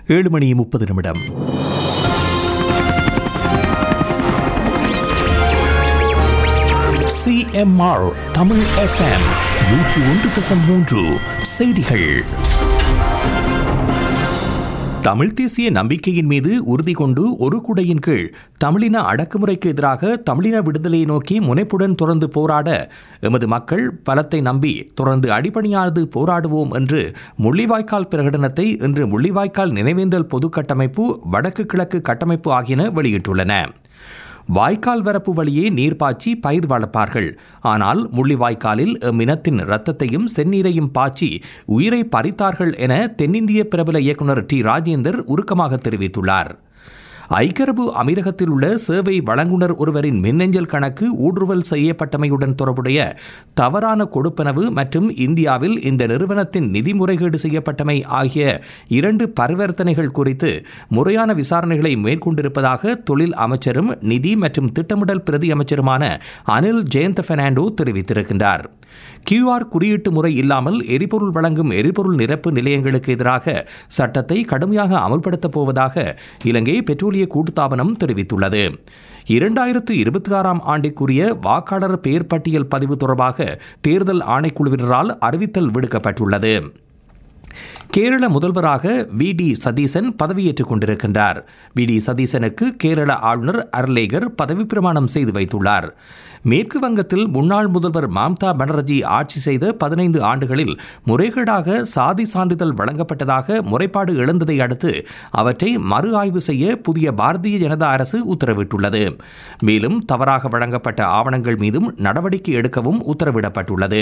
ஏழு மணி முப்பது நிமிடம் சிஎம்ஆர் தமிழ் எஃப்எம் நூற்று ஒன்று தசம் மூன்று செய்திகள் தமிழ் தேசிய நம்பிக்கையின் மீது உறுதி கொண்டு ஒரு குடையின் கீழ் தமிழின அடக்குமுறைக்கு எதிராக தமிழின விடுதலையை நோக்கி முனைப்புடன் தொடர்ந்து போராட எமது மக்கள் பலத்தை நம்பி தொடர்ந்து அடிபணியாது போராடுவோம் என்று முள்ளிவாய்க்கால் பிரகடனத்தை இன்று முள்ளிவாய்க்கால் நினைவேந்தல் பொது கட்டமைப்பு வடக்கு கிழக்கு கட்டமைப்பு ஆகியன வெளியிட்டுள்ளன வாய்க்கால் வரப்பு வழியே நீர் பாய்ச்சி பயிர் வளர்ப்பார்கள் ஆனால் முள்ளிவாய்க்காலில் எம்மினத்தின் இரத்தத்தையும் செந்நீரையும் பாய்ச்சி உயிரை பறித்தார்கள் என தென்னிந்திய பிரபல இயக்குனர் டி ராஜேந்தர் உருக்கமாக தெரிவித்துள்ளார் ஐக்கியரபு அமீரகத்தில் உள்ள சேவை வழங்குனர் ஒருவரின் மின்னஞ்சல் கணக்கு ஊடுருவல் செய்யப்பட்டமையுடன் தொடர்புடைய தவறான கொடுப்பனவு மற்றும் இந்தியாவில் இந்த நிறுவனத்தின் நிதி முறைகேடு செய்யப்பட்டமை ஆகிய இரண்டு பரிவர்த்தனைகள் குறித்து முறையான விசாரணைகளை மேற்கொண்டிருப்பதாக தொழில் அமைச்சரும் நிதி மற்றும் திட்டமிடல் பிரதி அமைச்சருமான அனில் ஜெயந்த பெர்னாண்டோ தெரிவித்திருக்கின்றார் கியூஆர் குறியீட்டு முறை இல்லாமல் எரிபொருள் வழங்கும் எரிபொருள் நிரப்பு நிலையங்களுக்கு எதிராக சட்டத்தை கடுமையாக அமல்படுத்தப் போவதாக இலங்கை பெட்ரோலிய கூட்டுத்தாபனம் தெரிவித்துள்ளது இரண்டாயிரத்து இருபத்தி ஆறாம் ஆண்டிற்குரிய வாக்காளர் பெயர் பட்டியல் பதிவு தொடர்பாக தேர்தல் ஆணைக்குழுவினரால் அறிவித்தல் விடுக்கப்பட்டுள்ளது கேரள முதல்வராக வி டி சதீசன் பதவியேற்றுக் கொண்டிருக்கின்றார் வி டி சதீசனுக்கு கேரள ஆளுநர் அர்லேகர் பதவி பிரமாணம் செய்து வைத்துள்ளார் மேற்கு வங்கத்தில் முன்னாள் முதல்வர் மம்தா பானர்ஜி ஆட்சி செய்த பதினைந்து ஆண்டுகளில் முறைகேடாக சாதி சான்றிதழ் வழங்கப்பட்டதாக முறைப்பாடு எழுந்ததை அடுத்து அவற்றை மறு ஆய்வு செய்ய புதிய பாரதிய ஜனதா அரசு உத்தரவிட்டுள்ளது மேலும் தவறாக வழங்கப்பட்ட ஆவணங்கள் மீதும் நடவடிக்கை எடுக்கவும் உத்தரவிடப்பட்டுள்ளது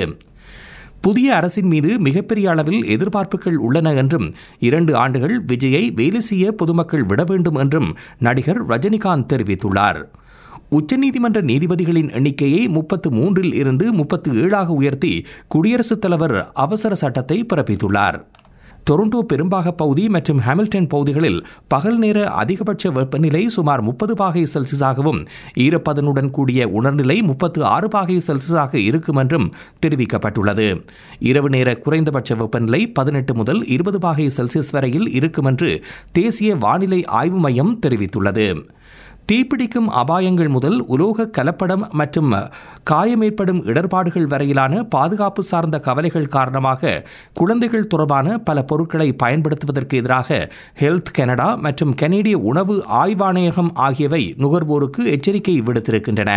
புதிய அரசின் மீது மிகப்பெரிய அளவில் எதிர்பார்ப்புகள் உள்ளன என்றும் இரண்டு ஆண்டுகள் விஜயை வேலை செய்ய பொதுமக்கள் விட வேண்டும் என்றும் நடிகர் ரஜினிகாந்த் தெரிவித்துள்ளார் உச்சநீதிமன்ற நீதிபதிகளின் எண்ணிக்கையை முப்பத்து மூன்றில் இருந்து முப்பத்து ஏழாக உயர்த்தி குடியரசுத் தலைவர் அவசர சட்டத்தை பிறப்பித்துள்ளார் டொரண்டோ பெரும்பாக பகுதி மற்றும் ஹாமில்டன் பகுதிகளில் பகல் நேர அதிகபட்ச வெப்பநிலை சுமார் முப்பது பாகை செல்சியஸாகவும் ஈரப்பதனுடன் கூடிய உணர்நிலை முப்பத்து ஆறு பாகை செல்சியஸாக இருக்கும் என்றும் தெரிவிக்கப்பட்டுள்ளது இரவு நேர குறைந்தபட்ச வெப்பநிலை பதினெட்டு முதல் இருபது பாகை செல்சியஸ் வரையில் இருக்கும் என்று தேசிய வானிலை ஆய்வு மையம் தெரிவித்துள்ளது தீப்பிடிக்கும் அபாயங்கள் முதல் உலோக கலப்படம் மற்றும் காயமேற்படும் இடர்பாடுகள் வரையிலான பாதுகாப்பு சார்ந்த கவலைகள் காரணமாக குழந்தைகள் தொடர்பான பல பொருட்களை பயன்படுத்துவதற்கு எதிராக ஹெல்த் கனடா மற்றும் கனேடிய உணவு ஆய்வாணையகம் ஆகியவை நுகர்வோருக்கு எச்சரிக்கை விடுத்திருக்கின்றன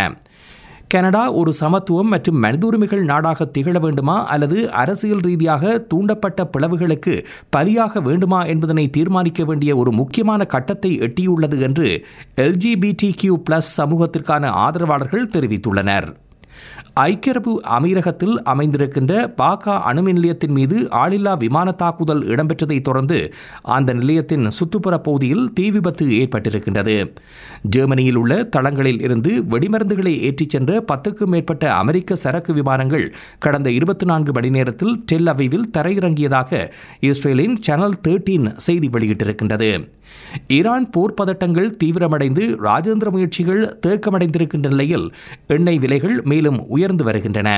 கனடா ஒரு சமத்துவம் மற்றும் மனித உரிமைகள் நாடாக திகழ வேண்டுமா அல்லது அரசியல் ரீதியாக தூண்டப்பட்ட பிளவுகளுக்கு பலியாக வேண்டுமா என்பதனை தீர்மானிக்க வேண்டிய ஒரு முக்கியமான கட்டத்தை எட்டியுள்ளது என்று எல்ஜிபிடி கியூ பிளஸ் சமூகத்திற்கான ஆதரவாளர்கள் தெரிவித்துள்ளனர் ஐக்கிய அரபு அமீரகத்தில் அமைந்திருக்கின்ற பாக்கா அணுமின் நிலையத்தின் மீது ஆளில்லா விமான தாக்குதல் இடம்பெற்றதை தொடர்ந்து அந்த நிலையத்தின் சுற்றுப்புற பகுதியில் தீ விபத்து ஏற்பட்டிருக்கின்றது ஜெர்மனியில் உள்ள தளங்களில் இருந்து வெடிமருந்துகளை ஏற்றிச் சென்ற பத்துக்கும் மேற்பட்ட அமெரிக்க சரக்கு விமானங்கள் கடந்த இருபத்தி நான்கு மணி நேரத்தில் டெல் அவிவில் தரையிறங்கியதாக இஸ்ரேலின் சேனல் தேர்ட்டீன் செய்தி வெளியிட்டிருக்கின்றது ஈரான் போர் பதட்டங்கள் தீவிரமடைந்து ராஜேந்திர முயற்சிகள் தேக்கமடைந்திருக்கின்ற நிலையில் எண்ணெய் விலைகள் மேலும் உயர்ந்து வருகின்றன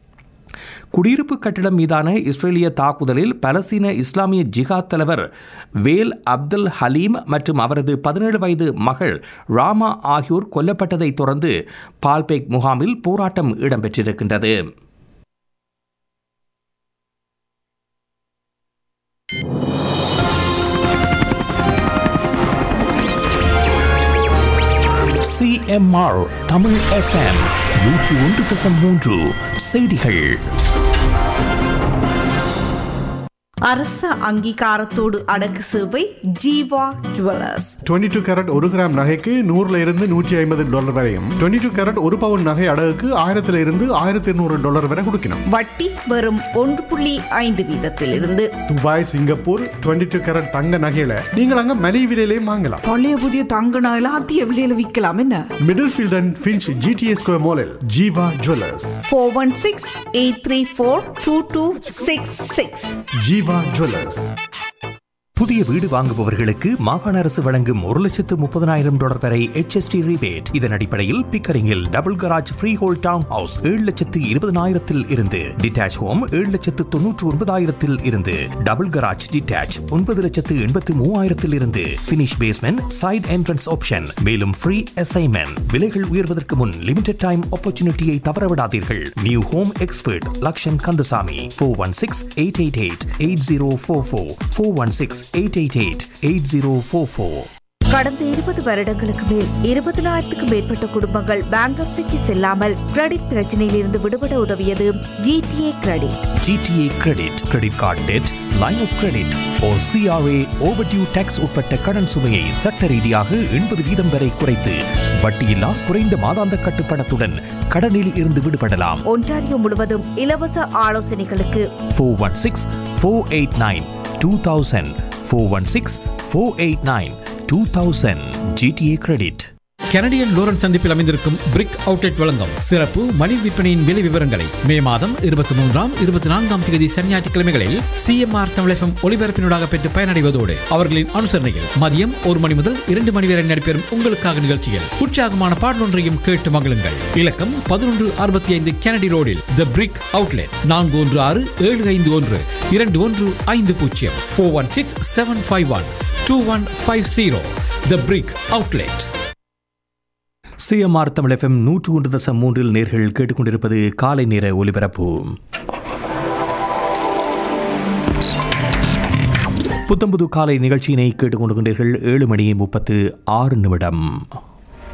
குடியிருப்பு கட்டிடம் மீதான இஸ்ரேலிய தாக்குதலில் பலஸ்தீன இஸ்லாமிய ஜிகாத் தலைவர் வேல் அப்துல் ஹலீம் மற்றும் அவரது பதினேழு வயது மகள் ராமா ஆகியோர் கொல்லப்பட்டதைத் தொடர்ந்து பால்பேக் முகாமில் போராட்டம் இடம்பெற்றிருக்கின்றது சிஎம்ஆர் தமிழ் எஃப்எம் நூற்று ஒன்று தசம் மூன்று செய்திகள் அரச அங்கீகாரத்தோடு அடக்கு சேவை ஜீவா ஜுவல்லர்ஸ் 22 டூ கேரட் ஒரு கிராம் நகைக்கு நூறுல இருந்து நூற்றி ஐம்பது டாலர் வரையும் 22 டூ கேரட் ஒரு பவுன் நகை அடகுக்கு ஆயிரத்துல இருந்து ஆயிரத்தி இருநூறு டாலர் வரை கொடுக்கணும் வட்டி வெறும் ஒன்று புள்ளி ஐந்து வீதத்திலிருந்து துபாய் சிங்கப்பூர் 22 டூ கேரட் தங்க நகையில நீங்கள் அங்க மலிவு விலையிலையும் வாங்கலாம் பழைய புதிய தங்க நகைலாம் அதிக விலையில விற்கலாம் என்ன Middlefield and Finch GTA square மாலில் Jeeva jewellers four one six eight three four two two six six Jeeva jewellers புதிய வீடு வாங்குபவர்களுக்கு மாகாண அரசு வழங்கும் ஒரு லட்சத்து முப்பதனாயிரம் டாலர் வரை HST rebate இதன் அடிப்படையில் பிக்கரிங்கில் double garage freehold town house ஏழு லட்சத்து இருபதனாயிரத்தில் இருந்து டிட்டாச் ஹோம் ஏழு லட்சத்து தொன்னூற்று ஒன்பதாயிரத்தில் இருந்து டபுள் கராஜ் டிட்டாச் ஒன்பது லட்சத்து எண்பத்து மூவாயிரத்தில் இருந்து finish basement side entrance option மேலும் ஃப்ரீ அசைன்மெண்ட் விலைகள் உயர்வதற்கு முன் லிமிடெட் டைம் ஆப்பர்ச்சுனிட்டியை தவறவிடாதீர்கள் new home expert Lakshan Kandasamy four one six eight eight eight eight zero four four four one six eight eight eight eight zero four four கடந்த இருபது வருடங்களுக்கு மேல் இருபதனாயிரத்துக்கும் மேற்பட்ட குடும்பங்கள் பேங்க்ரப்சிக்கு செல்லாமல் கிரெடிட் பிரச்சனையில் இருந்து விடுபட உதவியது GTA credit GTA credit credit card debt line of credit or CRA overdue tax உட்பட்ட கடன் சுமையை சட்ட ரீதியாக எண்பது வீதம் வரை குறைத்து வட்டியில்லா குறைந்த மாதாந்த கட்டுப்பணத்துடன் கடனில் இருந்து விடுபடலாம் ஒன்டாரியோ முழுவதும் இலவச ஆலோசனைகளுக்கு four one six four eight nine two thousand four one six four eight nine two thousand GTA credit Canadian Lawrence சந்திப்பில் அமைந்திருக்கும் பிரிக் அவுட்லெட் வழங்கும் சிறப்பு மலிவு விற்பனையின் விலை விவரங்களை மே மாதம் இருபத்தி மூன்றாம் இருபத்தி நான்காம் தேதி சனி ஞாயிற்றுக்கிழமைகளில் சிஎம்ஆர் தமிழகம் ஒளிபரப்பினூடாக பெற்று பயனடைவதோடு அவர்களின் அனுசரணையில் மதியம் ஒரு மணி முதல் இரண்டு மணி வரை நடைபெறும் உங்களுக்காக நிகழ்ச்சியில் உற்சாகமான பாடலொன்றையும் கேட்டு மகிழுங்கள் இலக்கம் பதினொன்று அறுபத்தி ஐந்து கெனடி ரோடில் த பிரிக் அவுட்லெட் நான்கு ஒன்று ஆறு ஏழு ஐந்து ஒன்று இரண்டு ஒன்று ஐந்து பூஜ்ஜியம் four one six seven five one two one five zero the Brick outlet CMR Tamil FM நூற்று ஒன்று தசம் மூன்றில் நேர்கள் கேட்டுக்கொண்டிருப்பது காலை நேர ஒலிபரப்பு புத்தம்புது காலை நிகழ்ச்சியினை கேட்டுக்கொண்டிருக்கின்றீர்கள் ஏழு மணி முப்பத்து ஆறு நிமிடம்